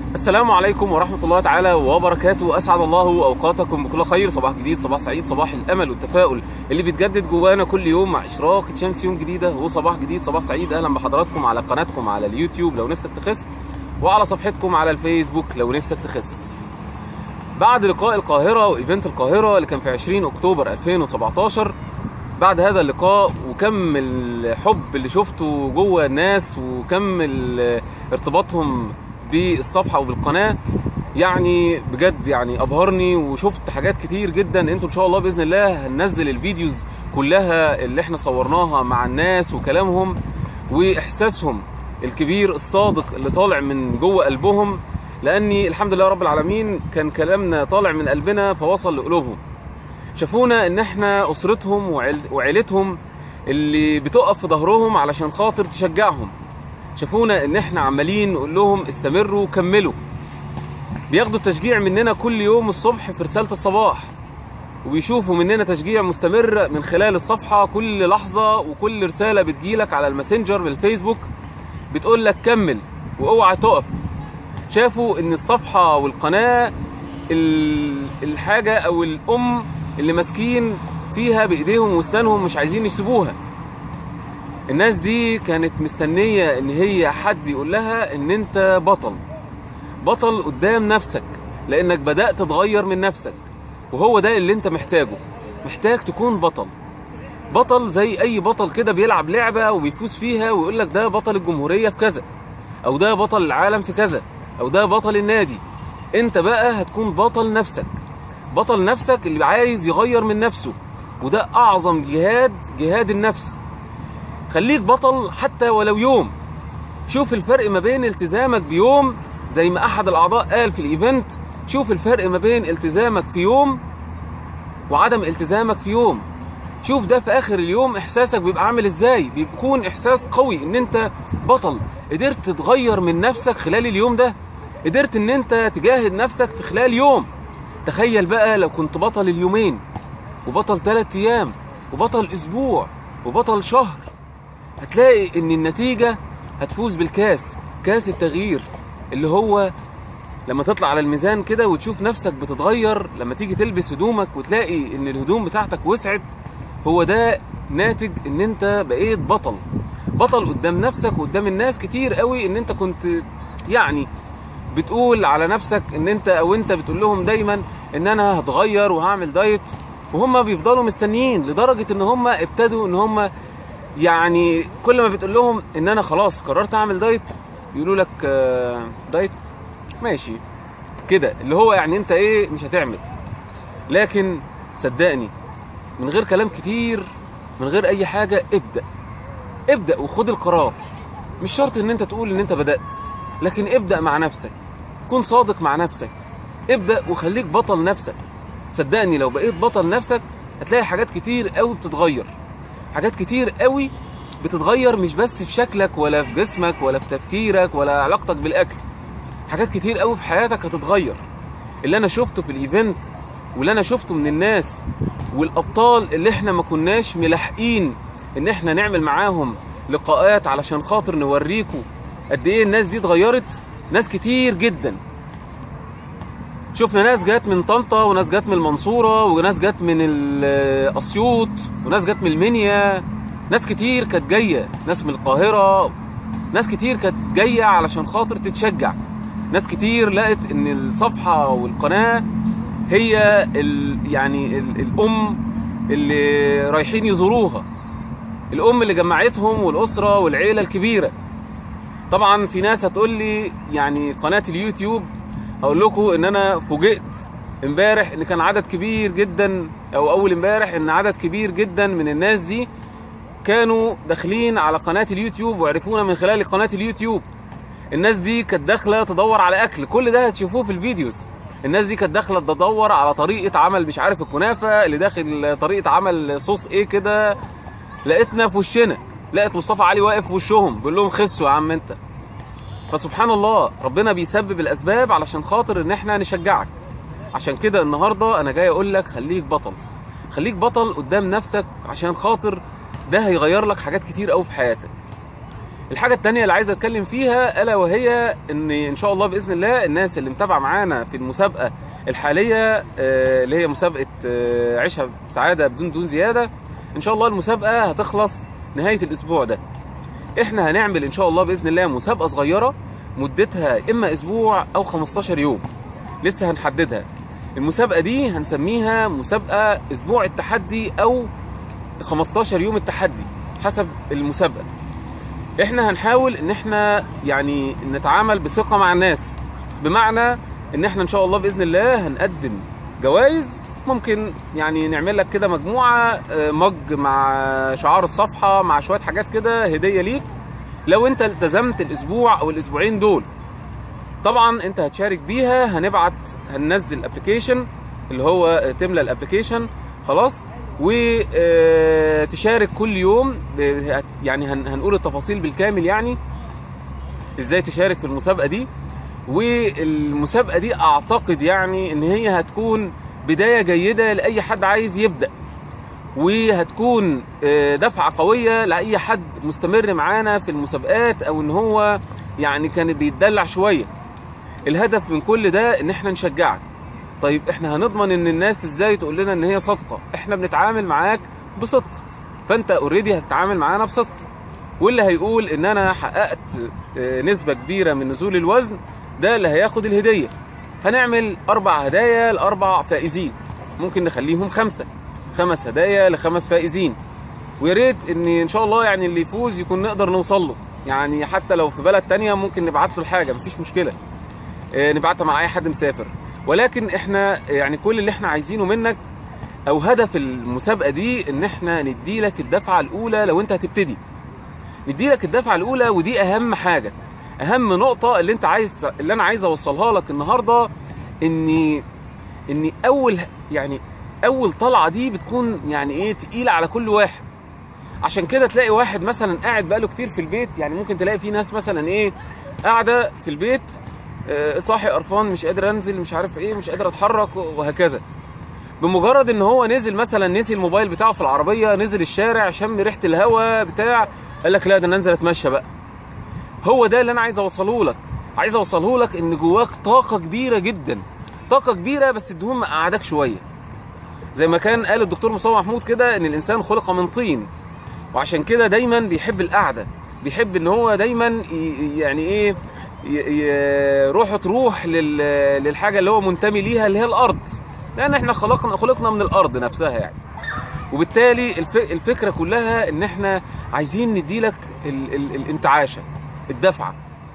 السلام عليكم ورحمة الله تعالى وبركاته أسعد الله أوقاتكم بكل خير صباح جديد صباح سعيد صباح الأمل والتفاؤل اللي بيتجدد جوانا كل يوم مع إشراقة شمس يوم جديدة وصباح جديد صباح سعيد أهلا بحضراتكم على قناتكم على اليوتيوب لو نفسك تخس وعلى صفحتكم على الفيسبوك لو نفسك تخس بعد لقاء القاهرة وإيفنت القاهرة اللي كان في 20 أكتوبر 2017 بعد هذا اللقاء وكم الحب اللي شفته جوه الناس وكم ال- ارتباطهم بالصفحه وبالقناه يعني بجد يعني ابهرني وشفت حاجات كتير جدا انتوا ان شاء الله باذن الله هننزل الفيديوز كلها اللي احنا صورناها مع الناس وكلامهم واحساسهم الكبير الصادق اللي طالع من جوه قلبهم لاني الحمد لله رب العالمين كان كلامنا طالع من قلبنا فوصل لقلوبهم شافونا ان احنا اسرتهم وعيل- وعيلتهم اللي بتقف في ظهرهم علشان خاطر تشجعهم شافونا ان احنا عمالين نقول لهم استمروا كملوا بياخدوا التشجيع مننا كل يوم الصبح في رسالة الصباح وبيشوفوا مننا تشجيع مستمر من خلال الصفحة كل لحظة وكل رسالة بتجيلك على الماسنجر بالفيسبوك بتقول لك كمل واوعى تقف شافوا ان الصفحة والقناة ال- الحاجة او الام اللي ماسكين فيها بايديهم واسنانهم مش عايزين يسيبوها الناس دي كانت مستنية ان هي حد يقول لها ان انت بطل بطل قدام نفسك لانك بدأت تتغير من نفسك وهو ده اللي انت محتاجه محتاج تكون بطل بطل زي اي بطل كده بيلعب لعبة وبيفوز فيها ويقول لك ده بطل الجمهورية في كذا او ده بطل العالم في كذا او ده بطل النادي انت بقى هتكون بطل نفسك بطل نفسك اللي عايز يغير من نفسه وده اعظم جهاد جهاد النفس خليك بطل حتى ولو يوم شوف الفرق ما بين التزامك بيوم زي ما احد الاعضاء قال في الايفنت شوف الفرق ما بين التزامك في يوم وعدم التزامك في يوم شوف ده في اخر اليوم احساسك بيبقى عامل ازاي بيكون احساس قوي ان انت بطل قدرت تتغير من نفسك خلال اليوم ده قدرت ان انت تجاهد نفسك في خلال يوم تخيل بقى لو كنت بطل اليومين وبطل ثلاث ايام وبطل اسبوع وبطل شهر هتلاقي ان النتيجة هتفوز بالكاس كاس التغيير اللي هو لما تطلع على الميزان كده وتشوف نفسك بتتغير لما تيجي تلبس هدومك وتلاقي ان الهدوم بتاعتك وسعت هو ده ناتج ان انت بقيت بطل بطل قدام نفسك وقدام الناس كتير قوي ان انت كنت يعني بتقول على نفسك ان انت او انت بتقول لهم دايما ان انا هتغير وهعمل دايت وهم بيفضلوا مستنيين لدرجة ان هم ابتدوا ان هم يعني كل ما بتقول لهم ان انا خلاص قررت اعمل دايت يقولوا لك آه، دايت ماشي كده اللي هو يعني انت ايه مش هتعمل لكن صدقني من غير كلام كتير من غير اي حاجة ابدأ ابدأ وخد القرار مش شرط ان انت تقول ان انت بدأت لكن ابدأ مع نفسك كن صادق مع نفسك ابدأ وخليك بطل نفسك صدقني لو بقيت بطل نفسك هتلاقي حاجات كتير قوي بتتغير حاجات كتير قوي بتتغير مش بس في شكلك ولا في جسمك ولا في تفكيرك ولا علاقتك بالاكل حاجات كتير قوي في حياتك هتتغير اللي انا شفته في الايفنت واللي انا شفته من الناس والابطال اللي احنا ما كناش ملاحقين ان احنا نعمل معاهم لقاءات علشان خاطر نوريكم قد ايه الناس دي اتغيرت ناس كتير جدا شفنا ناس جات من طنطا وناس جات من المنصورة وناس جات من ال- أسيوط وناس جات من المنيا ناس كتير كانت جاية ناس من القاهرة ناس كتير كانت جاية علشان خاطر تتشجع ناس كتير لقت ان الصفحة والقناة هي ال يعني ال الأم اللي رايحين يزوروها الأم اللي جمعتهم والأسرة والعيلة الكبيرة طبعا في ناس هتقول لي يعني قناة اليوتيوب هقول لكم ان انا فوجئت امبارح ان كان عدد كبير جدا او اول امبارح ان عدد كبير جدا من الناس دي كانوا داخلين على قناة اليوتيوب وعرفونا من خلال قناة اليوتيوب الناس دي كانت داخلة تدور على اكل كل ده هتشوفوه في الفيديوز الناس دي كانت داخلة تدور على طريقة عمل مش عارف الكنافة اللي داخل طريقة عمل صوص ايه كده لقيتنا في وشنا لقيت مصطفى علي واقف في وشهم بيقول لهم خسوا يا عم انت فسبحان الله ربنا بيسبب الاسباب علشان خاطر ان احنا نشجعك عشان كده النهارده انا جاي اقول لك خليك بطل خليك بطل قدام نفسك عشان خاطر ده هيغير لك حاجات كتير قوي في حياتك الحاجة التانية اللي عايز اتكلم فيها الا وهي ان ان شاء الله باذن الله الناس اللي متابعة معانا في المسابقة الحالية آه، اللي هي مسابقة آه، عيشها سعادة بدون دون زيادة ان شاء الله المسابقة هتخلص نهاية الاسبوع ده احنا هنعمل ان شاء الله باذن الله مسابقة صغيرة مدتها اما اسبوع او 15 يوم لسه هنحددها المسابقة دي هنسميها مسابقة اسبوع التحدي او 15 يوم التحدي حسب المسابقة احنا هنحاول ان احنا يعني نتعامل بثقة مع الناس بمعنى ان احنا ان شاء الله باذن الله هنقدم جوائز ممكن يعني نعمل لك كده مجموعة آه، مج مع شعار الصفحة مع شوية حاجات كده هدية ليك لو انت التزمت الاسبوع او الاسبوعين دول طبعا انت هتشارك بيها هنبعت هننزل ابلكيشن اللي هو تملى الابلكيشن خلاص وتشارك كل يوم ب- يعني هن- هنقول التفاصيل بالكامل يعني ازاي تشارك في المسابقه دي والمسابقه دي اعتقد يعني ان هي هتكون بدايه جيده لاي حد عايز يبدا وهتكون آه، دفعه قويه لاي حد مستمر معانا في المسابقات او ان هو يعني كان بيتدلع شويه الهدف من كل ده ان احنا نشجعك طيب احنا هنضمن ان الناس ازاي تقول لنا ان هي صادقه احنا بنتعامل معاك بصدق فانت اوريدي هتتعامل معانا بصدق واللي هيقول ان انا حققت آه، نسبه كبيره من نزول الوزن ده اللي هياخد الهديه هنعمل اربع هدايا لاربع فائزين ممكن نخليهم خمسه خمس هدايا لخمس فائزين ويا ريت ان ان شاء الله يعني اللي يفوز يكون نقدر نوصل له يعني حتى لو في بلد تانية ممكن نبعت له الحاجه مفيش مشكله آه، نبعتها مع اي حد مسافر ولكن احنا يعني كل اللي احنا عايزينه منك او هدف المسابقه دي ان احنا ندي لك الدفعه الاولى لو انت هتبتدي ندي لك الدفعه الاولى ودي اهم حاجه اهم نقطه اللي انت عايز اللي انا عايز اوصلها لك النهارده اني اني اول يعني اول طلعه دي بتكون يعني ايه تقيله على كل واحد عشان كده تلاقي واحد مثلا قاعد بقاله كتير في البيت يعني ممكن تلاقي في ناس مثلا ايه قاعده في البيت آه، صاحي قرفان مش قادر انزل مش عارف ايه مش قادر اتحرك وهكذا بمجرد ان هو نزل مثلا نسي الموبايل بتاعه في العربيه نزل الشارع شم ريحه الهواء بتاع قال لك لا ده انا انزل اتمشى بقى هو ده اللي انا عايز اوصله لك عايز اوصله لك ان جواك طاقه كبيره جدا طاقه كبيره بس الدهون مقعدك شويه زي ما كان قال الدكتور مصطفى محمود كده ان الانسان خلق من طين وعشان كده دايما بيحب القعده بيحب ان هو دايما ي- يعني ايه ي- ي- روحه تروح لل- للحاجه اللي هو منتمي ليها اللي هي الارض لان احنا خلقنا خلقنا من الارض نفسها يعني وبالتالي الف- الفكره كلها ان احنا عايزين نديلك ال- ال- الانتعاشه الدفعه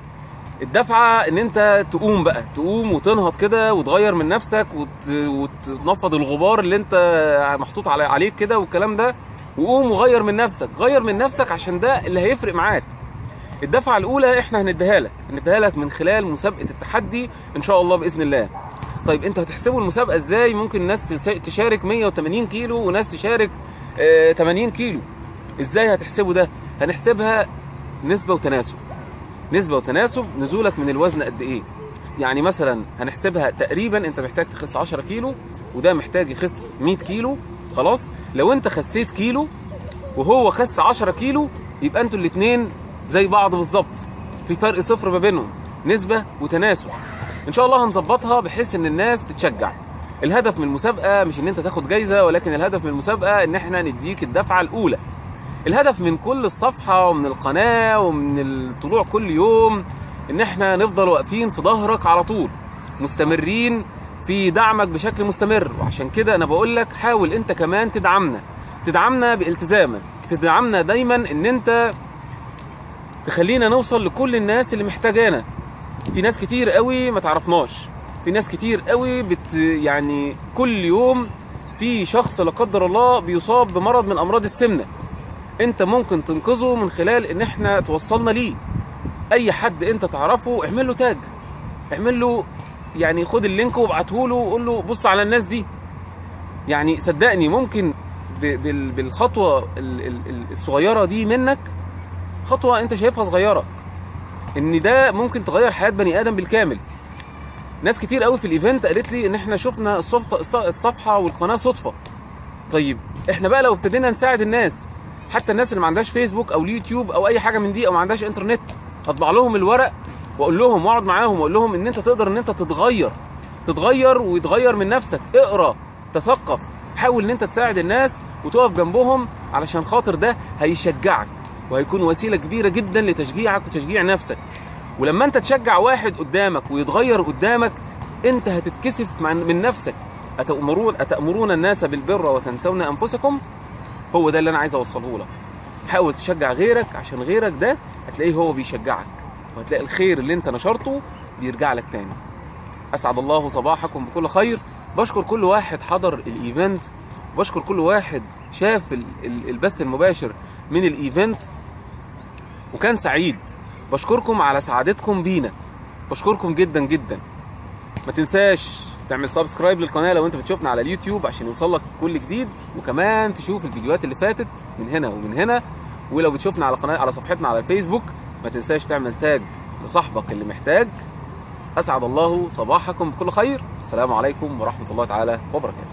الدفعه ان انت تقوم بقى تقوم وتنهض كده وتغير من نفسك وت... وتنفض الغبار اللي انت محطوط علي... عليك كده والكلام ده وقوم وغير من نفسك غير من نفسك عشان ده اللي هيفرق معاك الدفعه الاولى احنا هنديها لك هنديها لك من خلال مسابقه التحدي ان شاء الله باذن الله طيب انت هتحسبوا المسابقه ازاي ممكن ناس تس- تشارك 180 كيلو وناس تشارك آه 80 كيلو ازاي هتحسبوا ده هنحسبها نسبه وتناسب نسبه وتناسب نزولك من الوزن قد ايه يعني مثلا هنحسبها تقريبا انت محتاج تخس 10 كيلو وده محتاج يخس 100 كيلو خلاص لو انت خسيت كيلو وهو خس 10 كيلو يبقى انتوا الاثنين زي بعض بالظبط في فرق صفر ما بينهم نسبه وتناسب ان شاء الله هنظبطها بحيث ان الناس تتشجع الهدف من المسابقه مش ان انت تاخد جايزه ولكن الهدف من المسابقه ان احنا نديك الدفعه الاولى الهدف من كل الصفحه ومن القناه ومن الطلوع كل يوم ان احنا نفضل واقفين في ظهرك على طول مستمرين في دعمك بشكل مستمر وعشان كده انا بقول لك حاول انت كمان تدعمنا تدعمنا بالتزامك تدعمنا دايما ان انت تخلينا نوصل لكل الناس اللي محتاجانا في ناس كتير قوي ما تعرفناش في ناس كتير قوي بت يعني كل يوم في شخص لا قدر الله بيصاب بمرض من امراض السمنه انت ممكن تنقذه من خلال ان احنا توصلنا ليه اي حد انت تعرفه اعمل له تاج اعمل له يعني خد اللينك وابعته له وقول له بص على الناس دي يعني صدقني ممكن ب- بال- بالخطوه ال- ال- ال- الصغيره دي منك خطوه انت شايفها صغيره ان ده ممكن تغير حياه بني ادم بالكامل ناس كتير قوي في الايفنت قالت لي ان احنا شفنا الصفحه الصفحه والقناه صدفه طيب احنا بقى لو ابتدينا نساعد الناس حتى الناس اللي ما عندهاش فيسبوك او اليوتيوب او اي حاجه من دي او ما عندهاش انترنت اطبع لهم الورق واقول لهم واقعد معاهم واقول لهم ان انت تقدر ان انت تتغير تتغير ويتغير من نفسك اقرا تثقف حاول ان انت تساعد الناس وتقف جنبهم علشان خاطر ده هيشجعك وهيكون وسيله كبيره جدا لتشجيعك وتشجيع نفسك ولما انت تشجع واحد قدامك ويتغير قدامك انت هتتكسف من نفسك أتأمرون أتأمرون الناس بالبر وتنسون أنفسكم هو ده اللي أنا عايز أوصله لك حاول تشجع غيرك عشان غيرك ده هتلاقيه هو بيشجعك وهتلاقي الخير اللي انت نشرته بيرجع لك تاني اسعد الله صباحكم بكل خير بشكر كل واحد حضر الايفنت بشكر كل واحد شاف البث المباشر من الايفنت وكان سعيد بشكركم على سعادتكم بينا بشكركم جدا جدا ما تنساش تعمل سبسكرايب للقناه لو انت بتشوفنا على اليوتيوب عشان يوصلك كل جديد وكمان تشوف الفيديوهات اللي فاتت من هنا ومن هنا ولو بتشوفنا على قناه على صفحتنا على الفيسبوك ما تنساش تعمل تاج لصاحبك اللي محتاج اسعد الله صباحكم بكل خير السلام عليكم ورحمه الله تعالى وبركاته